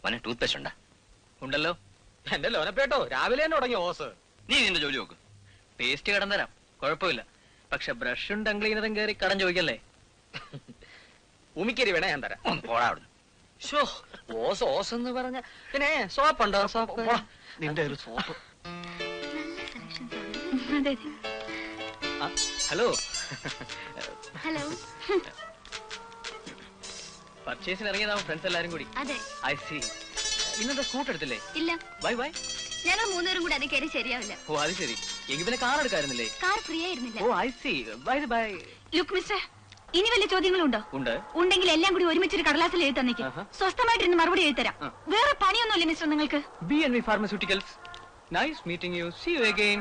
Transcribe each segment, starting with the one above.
മോനെ tooth paste ഉണ്ടാ ഉണ്ടല്ലോ എന്റെ ലോനപ്പേട്ടോ രാവിലെ തന്നെ തുടങ്ങി ഓസ് നീ നിന്റെ ജോലി നോക്ക് പേസ്റ്റ് കടം തരാം കുഴപ്പമില്ല പക്ഷെ ബ്രഷും ടങ് ക്ലീനറും കയറി കടം ചോദിക്കല്ലേ ഉമിക്കരി വേണേ ഞാൻ തരാം ഒന്ന് പോടാ അവിടുന്ന് ഷോ ഓസ് ഓസ് എന്ന് പറഞ്ഞ പിന്നെ സോപ്പുണ്ടോ സോപ്പ് നിന്റെ ഒരു സോപ്പ് അതെ ആ, ഹലോ ഹലോ പർച്ചേസിന് ഇറങ്ങിയതാവും ഫ്രണ്ട്സ് എല്ലാരും കൂടി അതെ ഐ സി ഇന്നത്തെ സ്കൂട്ട് എടുത്തില്ലേ ഇല്ല ബൈ ബൈ ഞങ്ങൾ മൂന്നുപേരും കൂടി അത് കയറി ശരിയാവില്ല ഓ അത് ശരി എങ്കിൽ പിന്നെ കാർ എടുക്കായിരുന്നില്ലേ കാർ ഫ്രീ ആയിരുന്നില്ല oh I see bye bye look mister ഇനി വല്ല ചോദ്യങ്ങളുണ്ടോ ഉണ്ട് ഉണ്ടെങ്കിൽ എല്ലാം കൂടി ഒരുമിച്ചൊരു കടലാസിൽ എഴുതി തന്നേക്ക് ആഹാ. സ്വസ്ഥമായിട്ടിരുന്ന് മറുപടി എഴുതി തരാം ആ. വേറെ പണിയൊന്നുമില്ല മിസ്റ്റർ നിങ്ങൾക്ക് B N V pharmaceuticals nice meeting you see you again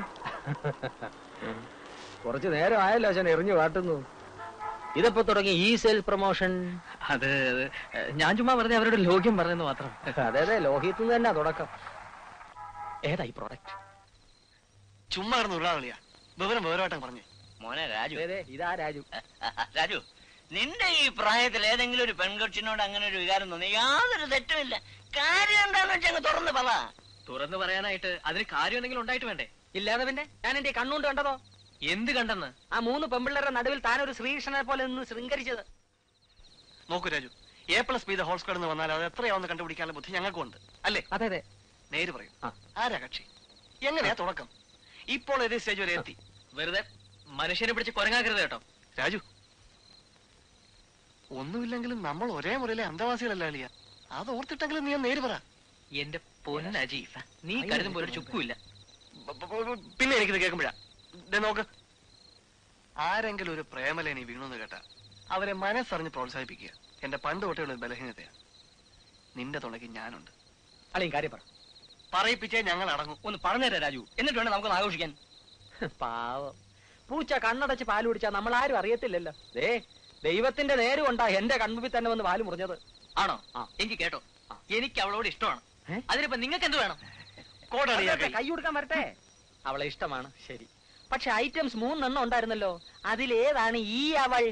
കുറച്ചു നേരം ആയല്ലോ അച്ഛൻ എറിഞ്ഞു കാട്ടുന്നു ഇതപ്പോ തുടങ്ങി ഈ സെൽ പ്രൊമോഷൻ അത് അത്, ഞാൻ ചുമ്മാ വെറുതെ അവരോട് ലോക്യം പറഞ്ഞെന്ന് മാത്രം അതെ അതെ ലോഹിത്ത് നിന്ന് തന്നെ തുടക്കം ഏതാ ഈ പ്രോഡക്റ്റ് ചുമ്മാ കിടന്ന് ഉരുളാളിയാ വിവരം വിവരമായിട്ടും പറഞ്ഞു മോനെ രാജു ഇതാ രാജു രാജു നിന്റെ ഈ പ്രായത്തിൽ ഏതെങ്കിലും ഒരു പെൺകൊച്ചിനോട് അങ്ങനെ ഒരു വികാരം തോന്നി യാതൊരു തെറ്റുമില്ല കാര്യം എന്താന്ന് വെച്ചാൽ അങ്ങ് തുറന്ന് പറ തുറന്നു പറയാനായിട്ട് അതിന് കാര്യം എന്തെങ്കിലും ഉണ്ടായിട്ട് വേണ്ടേ ഇല്ലാതെ പിന്നെ ഞാൻ എന്റെ കണ്ണുകൊണ്ട് കണ്ടതോ എന്ത് കണ്ടെന്ന് ആ മൂന്ന് പെമ്പിള്ളേരുടെ നടുവിൽ താനൊരു ശ്രീകൃഷ്ണനെ പോലെ നിന്ന് ശൃംഗരിച്ചത് നോക്കൂ Raju a plus b the whole square എന്ന് വന്നാൽ അത് എത്രയാവുന്ന കണ്ടുപിടിക്കാനുള്ള ബുദ്ധി ഞങ്ങൾക്കും ഉണ്ട് അല്ലേ അതെ അതെ നേര് പറയും ആ. ആരാ കക്ഷി എങ്ങനെയാ തുടക്കം ഇപ്പോൾ ഏത് സ്റ്റേജ് വരെ എത്തി വെറുതെ മനുഷ്യനെ പിടിച്ച് കൊരങ്ങാക്കരുത് കേട്ടോ രാജു ഒന്നുമില്ലെങ്കിലും നമ്മൾ ഒരേ മുറിയിലെ അന്തവാസികളല്ല അളിയ അത് ഓർത്തിട്ടെങ്കിലും നീ ഒന്ന് നേര് പറ എന്റെ പൊന്നജി നീ കരുതും പോലെ ഒരു ചുക്കുമില്ല ബ- ബ- ബ- പിന്നെ എനിക്കിത് കേൾക്കുമ്പോഴാ ദേ നോക്ക് ആരെങ്കിലും ഒരു പ്രേമലേനി വീണെന്ന് കേട്ടാ അവരെ മനസ്സറിഞ്ഞ് പ്രോത്സാഹിപ്പിക്കുക എന്റെ പണ്ട് തൊട്ടേയുള്ള ഒരു ബലഹീനതയാ നിന്റെ തുണയ്ക്ക് ഞാനുണ്ട് അളിയും കാര്യം പറ പറയിപ്പിച്ചേ ഞങ്ങൾ അടങ്ങും ഒന്ന് പറഞ്ഞുതരാം രാജു എന്നിട്ട് വേണം നമുക്കൊന്ന് ആഘോഷിക്കാൻ പാവം പൂച്ച കണ്ണടച്ച് പാല് കുടിച്ചാ നമ്മൾ ആരും അറിയത്തില്ലല്ലോ ദേ ദൈവത്തിന്റെ നേരുകൊണ്ടാ എന്റെ കൺമുമ്പിൽ തന്നെ വന്ന് പാല് മുറിഞ്ഞത് ആണോ ആ. എനിക്ക് കേട്ടോ എനിക്ക് അവളോട് ഇഷ്ടമാണ് ഏ? അതിനിപ്പോ നിങ്ങൾക്ക് എന്ത് വേണം കോടണിയാ അതൊക്കെ കൈ കൊടുക്കാൻ വരട്ടെ അവളെ ഇഷ്ടമാണ് ശരി പക്ഷെ ഐറ്റംസ് മൂന്നെണ്ണം ഉണ്ടായിരുന്നല്ലോ അതിലേതാണ് ഈ അവൾ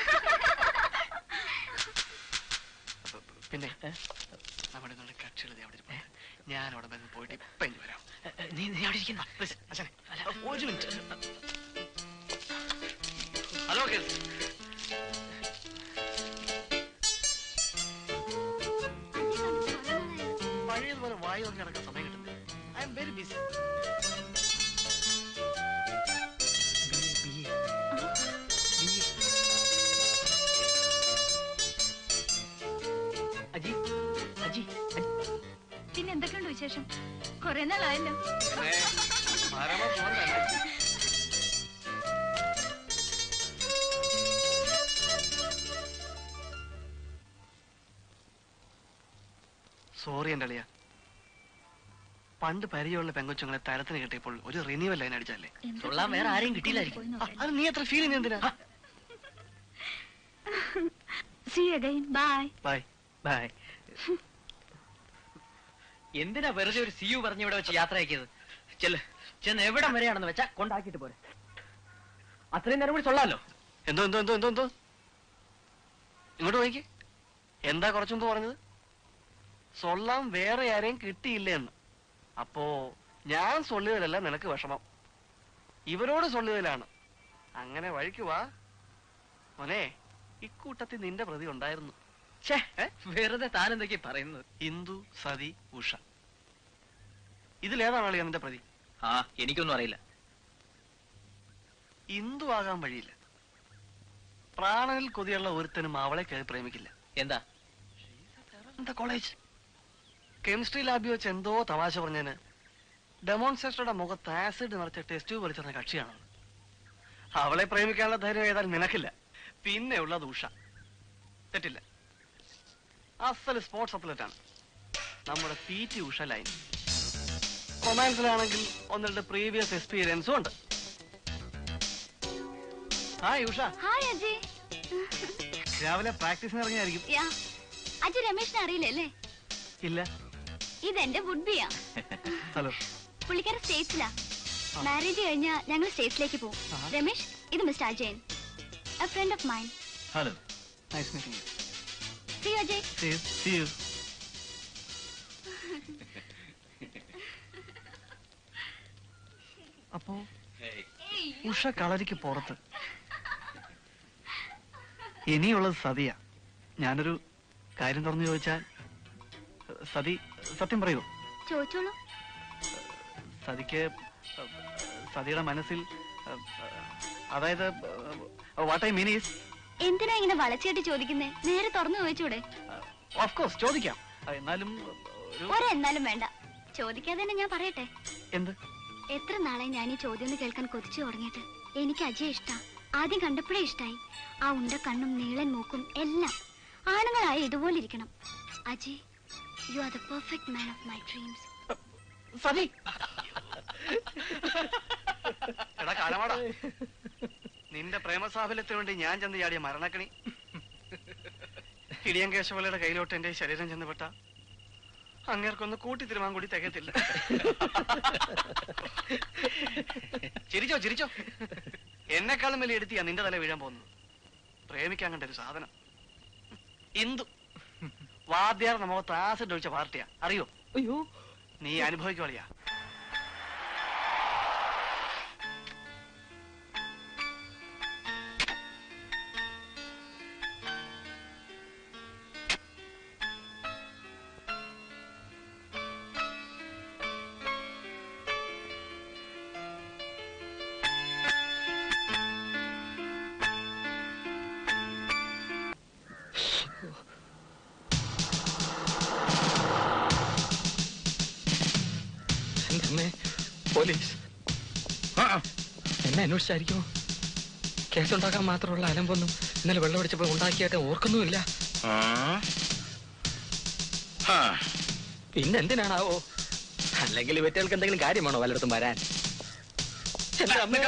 പിന്നെ നമ്മുടെ നല്ല കക്ഷികൾ ദേ അവിടെ ഇരിപ്പുണ്ട്. ഞാൻ അവിടെ വന്ന് പോയിട്ട് ഇപ്പൊ ഇനി വരാം നീ നീ അവിടെ ഇരിക്കുന്ന പ്ലീസ്, അച്ഛനെ, ഒരു മിനിറ്റ് ഹലോ കേസ് പഴയതുപോലെ വായി നോക്കി നടക്കാൻ സമയം കിട്ടുന്നില്ല I am very busy Aji Aji പിന്നെ എന്തൊക്കെയുണ്ട് വിശേഷം കുറെ നാളായല്ലോ പരമസുഖം തന്നെ സോറി എന്റെ അളിയ പണ്ട് പരിചയമുള്ള പെങ്കൊച്ചുങ്ങളെ തരത്തിന് കിട്ടിയപ്പോൾ ഒരു റിന്യൂവൽ ലൈൻ അടിച്ചല്ലേ തൊള്ളാൻ വേറെ ആരെയും കിട്ടിയില്ലായിരിക്കും. ആ, അത് നീ എത്ര ഫീൽ ചെയ്യുന്ന എന്തിനാ see again bye bye bye എന്തിനാ വെറുതെ ഒരു സിയു പറഞ്ഞ് ഇവിടെ വെച്ച് യാത്ര ആക്കിയത് ചെല്ല് ചെന്ന് എവിടം വരെയാണെന്ന് വെച്ചാ കൊണ്ടാക്കിയിട്ട് പോരെ അത്രയും നേരം കൂടി തൊള്ളാലോ എന്തോ എന്തോ എന്തോ എന്തോ എന്തോ ഇങ്ങോട്ട് നോക്കി എന്താ കുറച്ചു മുമ്പ് പറഞ്ഞത് സൊല്ലാം വേറെ ആരെയും കിട്ടിയില്ല എന്ന് അപ്പോ ഞാൻ സൊല്ലിയതിലല്ല നിനക്ക് വിഷമം ഇവരോട് സൊല്ലിയതിലാണ് അങ്ങനെ വഴിക്ക് വാ മോനെ ഇക്കൂട്ടത്തിൽ നിന്റെ പ്രതി ഉണ്ടായിരുന്നു ഛേ വെറുതെ താൻ എന്തൊക്കെയാ പറയുന്നത് ഇന്ദു സതി ഉഷ ഇതിലേതാണ് അളിയ നിന്റെ പ്രതി ആ എനിക്കൊന്നും അറിയില്ല ഇന്ദു ആകാൻ വഴിയില്ല പ്രാണനിൽ കൊതിയുള്ള ഒരുത്തനും അവളെ കയറി പ്രേമിക്കില്ല എന്താ എന്താ കോളേജ് കെമിസ്ട്രി ലാബിൽ വെച്ച് എന്തോ തമാശ പറഞ്ഞതിന് ഡെമോൺസ്ട്രേറ്ററുടെ മുഖത്ത് ആസിഡ് നിറച്ച ടെസ്റ്റ് ട്യൂബ് വലിച്ചെറിഞ്ഞ കക്ഷിയാണ് അവളെ പ്രേമിക്കാനുള്ള ധൈര്യം ഏതായാലും നിനക്കില്ല പിന്നെ ഉള്ളത് ഉഷ തെറ്റില്ല അസൽ സ്പോർട്സ് അത്ലറ്റ് ആണ് നമ്മുടെ പി ടി ഉഷ ലൈൻ കൊമാൻസിലാണെങ്കിൽ ഒന്ന് രണ്ട് പ്രീവിയസ് എക്സ്പീരിയൻസും ഉണ്ട് ഹായ് ഉഷ ഹായ് അജയ് രാവിലെ പ്രാക്ടീസിന് ഇറങ്ങിയായിരിക്കും യാ അജയ് രമേശിനെ അറിയില്ലല്ലേ ഇല്ല ഇതെന്റെ വുഡ്ബിയാ ഹലോ പുള്ളിക്കാരൻ സ്റ്റേറ്റ്സിലാ മാരേജ് കഴിഞ്ഞാ ഞങ്ങൾ സ്റ്റേറ്റ്സിലേക്ക് പോകും രമേശ് ഇത് mister Ajayan a friend of mine hello nice meeting you see Ajay See you. See you. അപ്പോ ഉഷ കളരിക്ക് പുറത്ത് ഇനിയുള്ളത് സതിയാ ഞാനൊരു കാര്യം തുറന്നു ചോദിച്ചാൽ സതി സത്യം പറയൂ ചോദിച്ചോളൂ സതിക്ക് സതിയുടെ മനസ്സിൽ അതായത് വാട്ട് ഐ മീൻ ഈസ് എന്തിനാ ഇങ്ങനെ വളച്ചേട്ട് ചോദിക്കുന്നേ നേരെ തുറന്നു ചോദിച്ചൂടെ ഓഫ് കോഴ്സ് ചോദിക്കാം ആ, എന്നാലും ഒരു ഒരെന്നാലും വേണ്ട ചോദിക്കാതെ തന്നെ ഞാൻ പറയട്ടെ എന്ത് എത്ര നാളെ ഞാൻ ഈ ചോദ്യം ഒന്ന് കേൾക്കാൻ കൊതിച്ചു തുടങ്ങിയിട്ട് എനിക്ക് അജയ് ഇഷ്ടാ ആദ്യം കണ്ടപ്പോഴേ ഇഷ്ടായി ആ ഉണ്ട കണ്ണും നീളൻ മൂക്കും എല്ലാം ആണുങ്ങളായ ഇതുപോലെ ഇരിക്കണം Ajay you are the perfect man of my dreams Sati എടാ കാലമാടാ നിന്റെ പ്രേമസാഫല്യത്തിന് വേണ്ടി ഞാൻ ചെന്ന് ചാടിയ മരണക്കണി ഇടിയൻ കേശവലയുടെ കയ്യിലോട്ട് എന്റെ ശരീരം ചെന്നപ്പെട്ട അങ്ങേർക്കൊന്ന് കൂട്ടി തിരുമാൻ കൂടി തികയത്തില്ല ചിരിച്ചോ ചിരിച്ചോ എന്നെക്കാളും വലിയ എടുത്തിയാ നിന്റെ തല വീഴാൻ പോകുന്നത് പ്രേമിക്കാൻ കണ്ട ഒരു സാധനം ഇന്ദു വാദ്യാർ നമ്മ ആസിഡ് ഒഴിച്ച പാർട്ടിയാ അറിയോ അയ്യോ നീ അനുഭവിക്കോളിയാ എന്റെ അമ്മേ പോലീസ് എന്നെ അന്വേഷിച്ചായിരിക്കുമോ കേസുണ്ടാക്കാൻ മാത്രമുള്ള അലമ്പൊന്നും ഇന്നലെ വെള്ളമടിച്ചപ്പോൾ ഉണ്ടാക്കിയായിട്ട് ഓർക്കുന്നുമില്ല പിന്നെ എന്തിനാണാവോ അല്ലെങ്കിൽ ഇവറ്റകൾക്ക് എന്തെങ്കിലും കാര്യമാണോ വല്ലയിടത്തും വരാൻ എന്റെ അമ്മേ.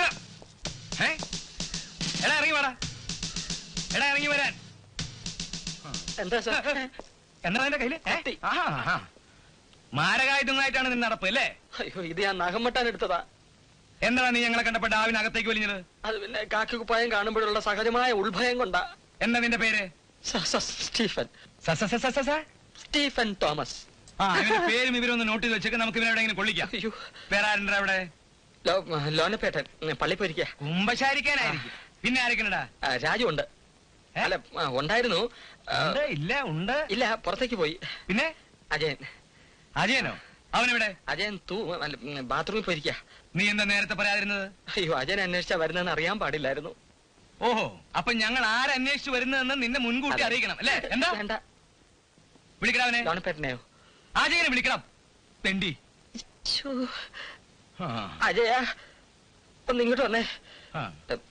എടാ ഇറങ്ങി വാടാ എടാ ഇറങ്ങി വരാൻ എന്താ സാർ എന്താ എന്റെ കയ്യില് ഏ? കത്തി. ആഹാ, ആഹാ. മാരകായുധങ്ങളായിട്ടാണ് നിന്നെ നടപ്പ് അല്ലേ അയ്യോ ഇത് ഞാൻ നഖം വെട്ടാൻ എടുത്തതാ എന്താണ് നീ ഞങ്ങളെ കണ്ടപ്പോ ഡാവിനകത്തേക്ക് വലിഞ്ഞത് അത് പിന്നെ കാക്കി കുപ്പായം കാണുമ്പോഴുള്ള സഹജമായ ഉൾഭയം കൊണ്ടാ എന്താ നിന്റെ പേര് സ- സ- സ്റ്റീഫൻ സ, സ, സ, സ, സ, സ? സ്റ്റീഫൻ തോമസ് ആ ഇവന്റെ പേരും ഇവരൊന്ന് നോട്ട് ചെയ്ത് വെച്ചേക്ക് നമുക്ക് ഇവനെ എവിടെയെങ്കിലും കൊള്ളിക്കാം അയ്യോ വേറെ ആരുണ്ടാ അവിടെ ലോ- ലോനപ്പേട്ടൻ പള്ളിപ്പൊരിക്ക കുമ്പശാരിക്കാനായിരിക്കും പിന്നെ ആരൊക്കെയാ രാജു ഉണ്ട് ഏ? അല്ല ആ, ഉണ്ടായിരുന്നു ആ, ഉണ്ട് ഇല്ല ഉണ്ട് ഇല്ല പുറത്തേക്ക് പോയി പിന്നെ അജയൻ അജയനോ അവനെവിടെ അജയൻ തൂ അല്ല ഉം, ബാത്റൂമിൽ പോയിരിക്ക നീ എന്താ നേരത്തെ പറയാതിരുന്നത് അയ്യോ അജയൻ അന്വേഷിച്ചാ വരുന്നതെന്ന് അറിയാൻ പാടില്ലായിരുന്നു ഓഹോ അപ്പൊ ഞങ്ങൾ ആരന്വേഷിച്ചു വരുന്നതെന്ന് നിന്നെ മുൻകൂട്ടി അതെ. അറിയിക്കണം അല്ലേ എന്താ വേണ്ട വിളിക്കണം അവനെ ലോനപ്പേട്ടനെയോ അജയനെ വിളിക്കണം തെണ്ടി ശ്ശോ. ആ, അജയ ഒന്ന് ഇങ്ങോട്ട് വന്നേ ആ.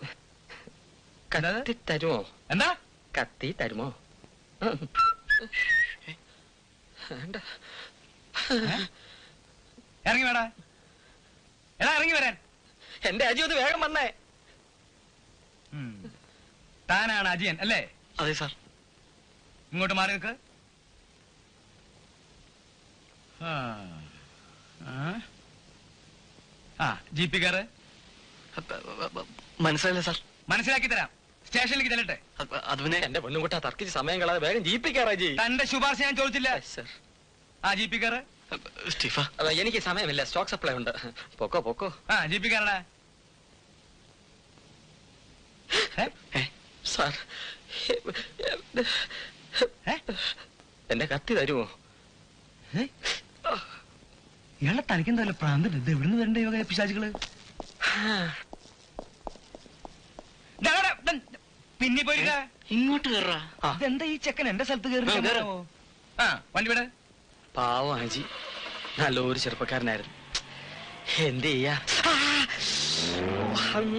കത്തി തരുമോ എന്താ കത്തി തരുമോ ഉം. വേണ്ട ഇറങ്ങി വേടാ എടാ ഇറങ്ങി വരാൻ എന്റെ അജി ഒന്ന് വേഗം വന്നേ ഉം. താനാണ് അജയൻ അല്ലേ അതെ സാർ ഇങ്ങോട്ട് മാറി നിൽക്ക് ആ. ആ. ആ ജി പി കാറ് മനസ്സിലായില്ല സാർ മനസ്സിലാക്കി തരാം സ്റ്റേഷനിലേക്ക് ചെല്ലട്ടെ അത് അത് പിന്നെ എന്റെ പൊന്നും കൂട്ടാ തർക്കിച്ച് സമയം കളാതെ വേഗം ജീപ്പിക്കാറാ ജി തന്റെ ശുപാർശ ഞാൻ ചോദിച്ചില്ല സർ ആ ജി പി കാറ് സ്റ്റീഫ അപ്പൊ എനിക്ക് സമയമില്ല സ്റ്റോക്ക് സപ്ലൈ ഉണ്ട് പൊക്കോ പൊക്കോ ആ ജി പി കാറടാ ഏ സാർ ഏ? എന്റെ കത്തി തരുമോ ഇയാളെ തനിക്കെന്തല്ല പ്രാന്ത് ഇത് എവിടുന്ന് വരണ്ട യോഗ പിശാചുകള് ദാ, ദാ, ദാ, പിന്നെ പോയില്ല ഇങ്ങോട്ട് കയറാ ഇതെന്താ ഈ ചെക്കൻ എന്റെ സ്ഥലത്ത് കയറി ആ, കേറ്. ആ വണ്ടി വിട് പാവം ആജി നല്ലൊരു ചെറുപ്പക്കാരനായിരുന്നു എന്ത് ചെയ്യാ ആ! ഹം.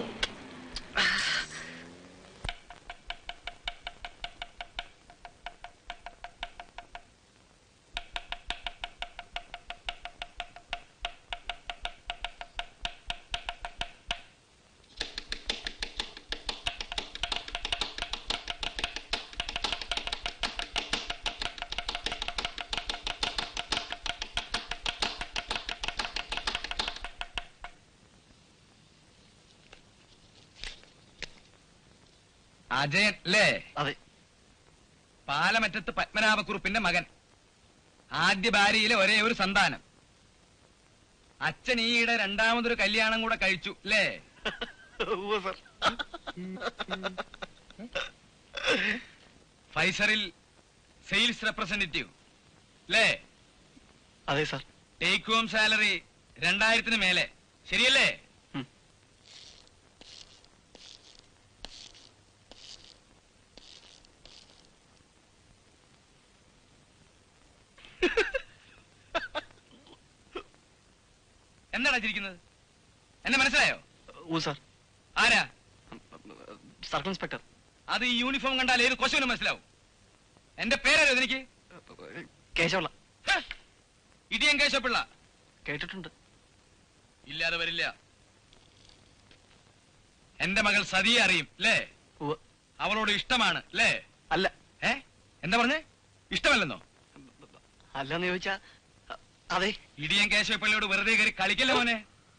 അജയൻ അല്ലേ അതെ പാലമറ്റത്ത് പത്മനാഭക്കുറുപ്പിന്റെ മകൻ ആദ്യ ഭാര്യയിലെ ഒരേ ഒരു സന്താനം അച്ഛൻ ഈയിടെ രണ്ടാമതൊരു കല്യാണം കൂടെ കഴിച്ചു അല്ലേ ഉവ്വ് സർ ഫൈസറിൽ സെയിൽസ് റെപ്രസെന്റേറ്റീവ് അല്ലേ അതെ സർ ടേക്ക് ഹോം സാലറി രണ്ടായിരത്തിന് മേലെ ശരിയല്ലേ ഉം. എന്താണ് ചിരിക്കുന്നത് എന്നെ മനസ്സിലായോ ഉവ്വ് സർ ആരാ സർക്കിൾ ഇൻസ്പെക്ടർ അത് ഈ യൂണിഫോം കണ്ടാൽ ഏത് കൊശവനും മനസ്സിലാവും എന്റെ പേരല്ലോ എനിക്ക് കേശവള്ള ഇടിയൻ കേശപ്പിള്ള കേട്ടിട്ടുണ്ട് ഇല്ലാതെ വരില്ല എന്റെ മകൾ സതിയെ അറിയും അല്ലേ ഉവ്വ് അവളോട് ഇഷ്ടമാണ് അല്ലേ അല്ല ഏ എന്താ പറഞ്ഞേ ഇഷ്ടമല്ലെന്നോ അല്ലെന്ന് ചോദിച്ചാ അ- അതെ ഇടിയൻ കേശവപ്പിള്ളയോട് വെറുതെ കയറി കളിക്കല്ലേ മോനെ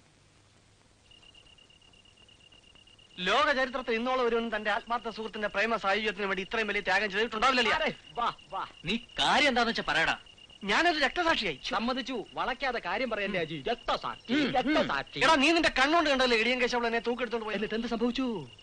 ലോക ചരിത്രത്തിൽ ഇന്നോളം ഒരുവനും തന്റെ ആത്മാർത്ഥ സുഹൃത്തിന്റെ പ്രേമ സായുജ്യത്തിന് വേണ്ടി ഇത്രയും വലിയ ത്യാഗം ചെയ്തിട്ടുണ്ടാവില്ലല്ലേ അരെ, വാ വാ നീ കാര്യം എന്താന്ന് വെച്ചാ പറയടാ ഞാനൊരു രക്തസാക്ഷിയായി സമ്മതിച്ചു വളയ്ക്കാതെ കാര്യം പറയല്ലേ അജി രക്തസാക്ഷി രക്തസാക്ഷി എടാ നീ നിന്റെ കണ്ണുകൊണ്ട് കണ്ടല്ലേ ഇടിയൻ കേശവൾ എന്നെ തൂക്കെടുത്തോണ്ട് പോയത് എന്നിട്ട് എന്ത് സംഭവിച്ചു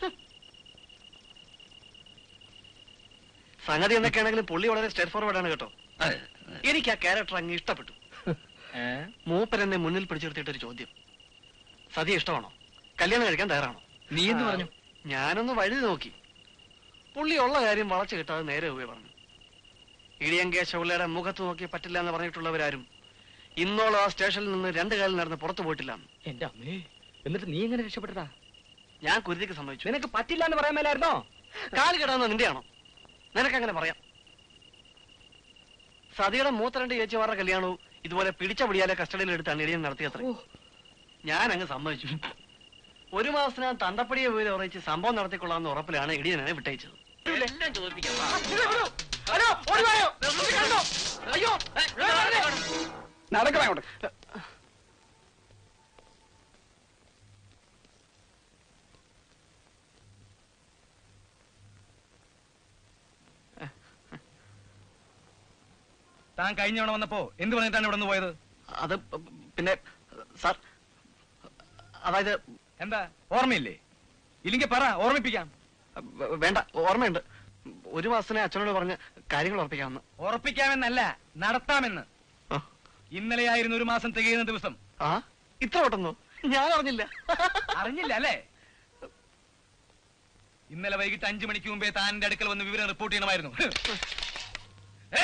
സംഗതി എന്നൊക്കെയാണെങ്കിലും പുള്ളി വളരെ സ്റ്റേറ്റ് ഫോർവേഡ് ആണ് കേട്ടോ എനിക്ക് ആ ക്യാരക്ടർ അങ്ങ് ഇഷ്ടപ്പെട്ടു മൂപ്പർ എന്നെ മുന്നിൽ പിടിച്ചെടുത്തിട്ട് ഒരു ചോദ്യം സതി ഇഷ്ടമാണോ കല്യാണം കഴിക്കാൻ തയ്യാറാണോ നീ എന്ത് ആ, പറഞ്ഞു ഞാനൊന്ന് വഴുതി നോക്കി പുള്ളി ഉള്ള കാര്യം വളച്ചു കിട്ടാതെ നേരെ പോയി പറഞ്ഞു ഇടിയൻ കേശവള്ളയുടെ മുഖത്ത് നോക്കി പറ്റില്ല എന്ന് പറഞ്ഞിട്ടുള്ളവരാരും ഇന്നോളം ആ സ്റ്റേഷനിൽ നിന്ന് രണ്ട് കാലം നടന്ന് പുറത്തു പോയിട്ടില്ല എന്റെ അമ്മേ എന്നിട്ട് നീ എങ്ങനെ രക്ഷപ്പെട്ടടാ ഞാൻ കുരുതിക്ക് സമ്മതിച്ചു നിനക്ക് പറ്റില്ല എന്ന് പറയാൻ മേലായിരുന്നോ കാല് കിടാന്ന് നിന്റെയാണോ നിനക്കങ്ങനെ പറയാം സതിയുടെ മൂത്ത രണ്ട് ചേച്ചിമാരുടെ കല്യാണവും ഇതുപോലെ പിടിച്ച പിടിയാലെ കസ്റ്റഡിയിൽ എടുത്താണ് ഇടിയൻ നടത്തിയത്ര ഞാൻ അങ്ങ് സമ്മതിച്ചു ഒരു മാസത്തിനകം തന്തപ്പടിയെ പോയി ഉറച്ച് സംഭവം നടത്തിക്കൊള്ളാമെന്ന് ഉറപ്പിലാണ് ഇടിയൻ എന്നെ വിട്ടയച്ചത് എല്ലാം ചോദിപ്പിക്കാം നടക്കണം അങ്ങോട്ട് താൻ കഴിഞ്ഞ തവണ വന്നപ്പോ എന്ത് പറഞ്ഞിട്ടാണ് ഇവിടെ നിന്ന് പോയത് അത് പിന്നെ സാർ അതായത് എന്താ ഓർമ്മയില്ലേ ഇല്ലെങ്കിൽ പറ ഓർമ്മിപ്പിക്കാം വേ- വേണ്ട ഓർമ്മയുണ്ട് ഒരു മാസത്തിനെ അച്ഛനോട് പറഞ്ഞ് കാര്യങ്ങൾ ഉറപ്പിക്കാമെന്ന് ഉറപ്പിക്കാമെന്നല്ല നടത്താമെന്ന് ആ. ഇന്നലെയായിരുന്നു ഒരു മാസം തികയുന്ന ദിവസം ആ ഇത്ര ഓട്ടുന്നു ഞാൻ അറിഞ്ഞില്ല അറിഞ്ഞില്ല അല്ലേ ഇന്നലെ വൈകിട്ട് അഞ്ചു മണിക്ക് മുമ്പേ താൻ എന്റെ അടുക്കൽ വന്ന് വിവരം റിപ്പോർട്ട് ചെയ്യണമായിരുന്നു ഏ?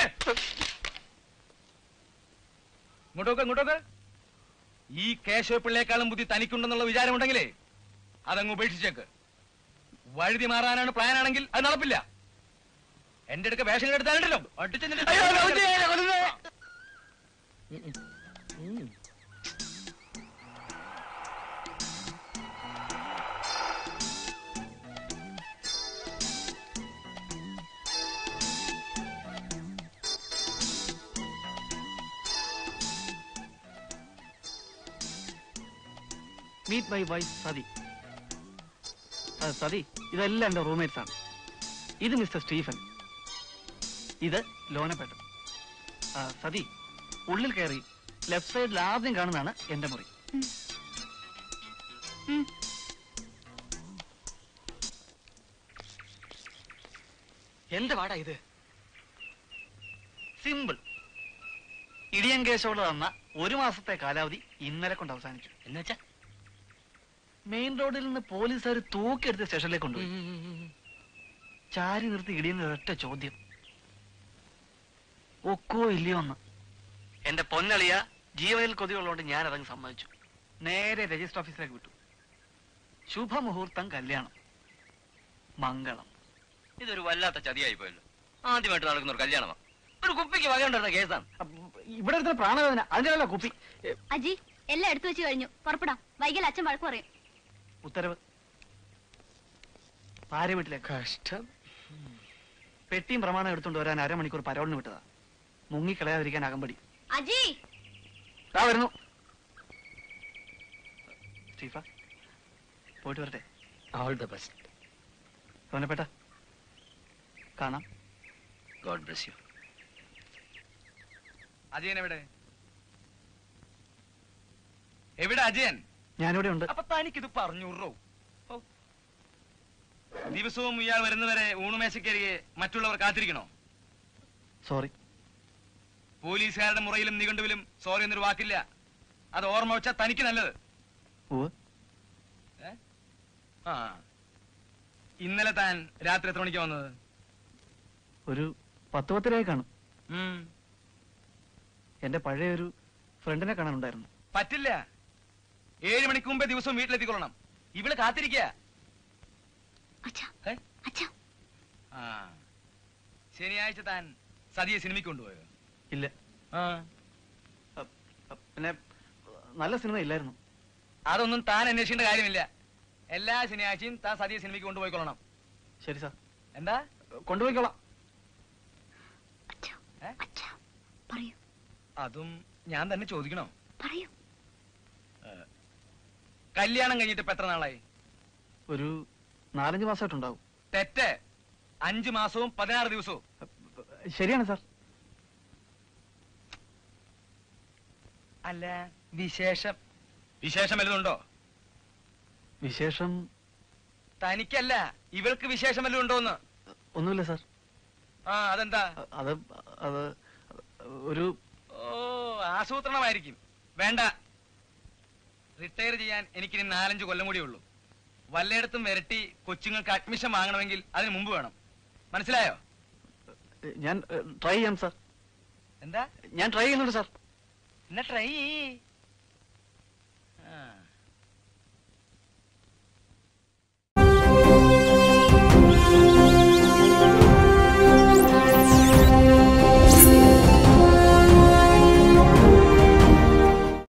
ഇങ്ങോട്ടോക്ക് ഇങ്ങോട്ടോക്ക് ഈ കേശവപ്പിള്ളേക്കാളും ബുദ്ധി തനിക്കുണ്ടെന്നുള്ള വിചാരമുണ്ടെങ്കിലേ അതങ്ങ് ഉപേക്ഷിച്ചേക്ക് വഴുതി മാറാനാണ് പ്ലാൻ ആണെങ്കിൽ അത് നടപ്പില്ല എന്റെ അടുക്ക വേഷങ്ങൾ എടുത്താലുണ്ടല്ലോ അടിച്ച് നിന്റെ- അയ്യോ, കൊല്ലുന്നേ, കൊല്ലുന്നേ. മീറ്റ് മൈ വൈഫ് സതി ആ, സതി ഇതെല്ലാം എന്റെ റൂംമേറ്റ്സ് ആണ് ഇത് മിസ്റ്റർ സ്റ്റീഫൻ ഇത് ലോനപ്പേട്ടൻ ആ, സതി ഉള്ളിൽ കയറി ലെഫ്റ്റ് സൈഡിൽ ആദ്യം കാണുന്നതാണ് എന്റെ മുറി ഉം. എന്ത് പാടാ ഇത് സിമ്പിൾ ഇടിയൻ കേശവോട് തന്ന ഒരു മാസത്തെ കാലാവധി ഇന്നലെ കൊണ്ട് അവസാനിച്ചു എന്നുവെച്ചാ മെയിൻ റോഡിൽ നിന്ന് പോലീസുകാർ തൂക്കിയെടുത്ത് സ്റ്റേഷനിലേക്ക് കൊണ്ടുപോയി ചാരി നിർത്തി ഇടിയുന്ന ഒരൊറ്റ ചോദ്യം ഒക്കോ ഇല്ലയോ എന്ന് എന്റെ പൊന്നളിയ ജീവനിൽ കൊതിയുള്ളതുകൊണ്ട് ഞാൻ അതങ്ങ് സമ്മതിച്ചു നേരെ രജിസ്റ്റർ ഓഫീസിലേക്ക് വിട്ടു ശുഭമുഹൂർത്തം കല്യാണം മംഗളം ഇതൊരു വല്ലാത്ത ചതിയായി പോയല്ലോ ആദ്യമായിട്ട് നടക്കുന്ന ഒരു കല്യാണമാണ് ഒരു കുപ്പിക്ക് വകയുണ്ടായിരുന്ന കേസാണ് ഇവിടെ എടുത്ത പ്രാണവേദന അതിന്റെ കുപ്പി ഏ, അജി എല്ലാം എടുത്തു വെച്ച് കഴിഞ്ഞു പുറപ്പെടാം വൈകൽ അച്ഛൻ വഴക്ക് പറയും ഉത്തരവ് ഭാര്യ വീട്ടിലേക്ക് കഷ്ടം പെട്ടിയും പ്രമാണം എടുത്തുകൊണ്ട് വരാൻ അരമണിക്കൂർ പരോളിന് വിട്ടതാ മുങ്ങിക്കളയാതിരിക്കാൻ അകമ്പടി അജി ദാ വരുന്നു സ്റ്റീഫ പോയിട്ട് വരട്ടെ ഓൾ ദ ബെസ്റ്റ് സോനപ്പേട്ട കാണാം ഗോഡ് ബ്ലസ് യു അജയൻ എവിടെ എവിടെ അജയൻ ഞാനിവിടെ ഉണ്ട് അപ്പൊ തനിക്കിത് പറഞ്ഞൂറോ ദിവസവും ഇയാൾ വരുന്നവരെ ഊണുമേശക്കരികെ മറ്റുള്ളവർ കാത്തിരിക്കണോ സോറി പോലീസുകാരുടെ മുറയിലും നിഘണ്ടുവിലും സോറി എന്നൊരു വാക്കില്ല അത് ഓർമ്മ വെച്ചാൽ തനിക്ക് നല്ലത് ഉവ്വ് ആ ഇന്നലെ താൻ രാത്രി എത്ര മണിക്കാ വന്നത് ഒരു പത്ത് പത്തരയായി കാണും ഉം. എന്റെ പഴയ ഒരു ഫ്രണ്ടിനെ കാണാനുണ്ടായിരുന്നു പറ്റില്ല ഏഴ് മണിക്ക് മുമ്പേ ദിവസവും വീട്ടിലെത്തിക്കൊള്ളണം ഇവള് കാത്തിരിക്കുക അച്ഛാ ഏ? അച്ഛാ ആ ശനിയാഴ്ച താൻ സതിയെ സിനിമയ്ക്ക് കൊണ്ടുപോയോ ഇല്ല ആ അ- അ- പിന്നെ നല്ല സിനിമ ഇല്ലായിരുന്നു അതൊന്നും താൻ അന്വേഷിക്കേണ്ട കാര്യമില്ല എല്ലാ ശനിയാഴ്ചയും താൻ സതിയെ സിനിമയ്ക്ക് കൊണ്ടുപോയിക്കൊള്ളണം ശരി സാർ എന്താ കൊണ്ടുപോയിക്കോളാം അച്ഛാ ഏ? അച്ഛാ പറയൂ അതും ഞാൻ തന്നെ ചോദിക്കണോ പറയൂ കല്യാണം കഴിഞ്ഞിട്ട് ഇപ്പൊ എത്ര നാളായി ഒരു നാലഞ്ച് മാസമായിട്ടുണ്ടാവും തെറ്റ് അഞ്ചു മാസവും പതിനാറ് ദിവസവും ശരിയാണ് സാർ അല്ല വിശേഷം വിശേഷം വല്ലതുണ്ടോ വിശേഷം തനിക്കല്ല ഇവൾക്ക് വിശേഷം വല്ലതും ഉണ്ടോന്ന് ഒന്നുമില്ല സാർ ആ അതെന്താ അ- അത് അത് ഒരു ഓ ആസൂത്രണമായിരിക്കും വേണ്ട റിട്ടയർ ചെയ്യാൻ എനിക്കിനി നാലഞ്ച് കൊല്ലം കൂടിയേ ഉള്ളൂ വല്ലയിടത്തും വരട്ടി കൊച്ചുങ്ങൾക്ക് അഡ്മിഷൻ വാങ്ങണമെങ്കിൽ അതിന് മുമ്പ് വേണം മനസ്സിലായോ ഞാൻ ട്രൈ ചെയ്യാം സാർ എന്താ ഞാൻ ട്രൈ ചെയ്യുന്നുണ്ട് സാർ എന്നാ ട്രൈ